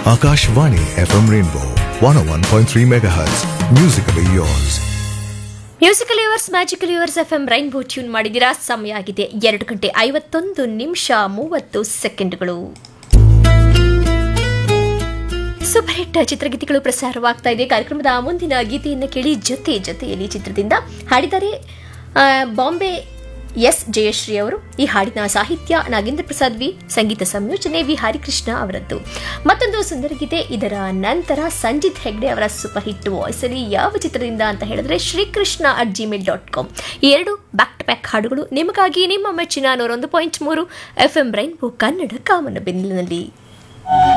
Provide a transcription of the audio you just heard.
Akashvani FM Rainbow 101.3 MHz. Musically yours. Musical yours magical yours F M rainbow tune ಮಾಡಿದಿರಾ ಸಮಯ ಆಗಿದೆ ಎರಡು ಗಂಟೆ ಐವತ್ತೊಂದು ನಿಮಿಷ ಮೂವತ್ತು ಸೆಕೆಂಡ್ಗಳು ಸೂಪರ್ ಹಿಟ್ ಚಿತ್ರಗೀತೆಗಳು ಪ್ರಸಾರವಾಗ್ತಾ ಇದೆ ಕಾರ್ಯಕ್ರಮದ ಮುಂದಿನ ಗೀತೆಯನ್ನು ಕೇಳಿ ಜೊತೆ ಜೊತೆಯಲ್ಲಿ ಚಿತ್ರದಿಂದ ಹಾಡಿದ್ದಾರೆ ಆ, ಬಾಂಬೆ ಎಸ್ ಜಯಶ್ರೀ ಅವರು ಈ ಹಾಡಿನ ಸಾಹಿತ್ಯ ನಾಗೇಂದ್ರ ಪ್ರಸಾದ್ ವಿ ಸಂಗೀತ ಸಂಯೋಜನೆ ವಿ ಹರಿಕೃಷ್ಣ ಅವರದ್ದು ಮತ್ತೊಂದು ಸುಂದರ ಗೀತೆ ಇದರ ನಂತರ ಸಂಜಿತ್ ಹೆಗ್ಡೆ ಅವರ ಸೂಪರ್ ಹಿಟ್ ವಾಯ್ಸ್ ಅಲ್ಲಿ ಯಾವ ಚಿತ್ರದಿಂದ ಅಂತ ಹೇಳಿದ್ರೆ Srikrishna at Gmail dot com ಈ ಎರಡು ಬ್ಯಾಕ್ ಟು ಬ್ಯಾಕ್ ಹಾಡುಗಳು ನಿಮಗಾಗಿ ನಿಮ್ಮ ಮೆಚ್ಚಿನ ನೂರೊಂದು ಪಾಯಿಂಟ್ ಮೂರು ಎಫ್ ಎಂ ರೈನ್ಬೋ ಕನ್ನಡ ಕಾಮನ ಬೆನ್ನಿನಲ್ಲಿ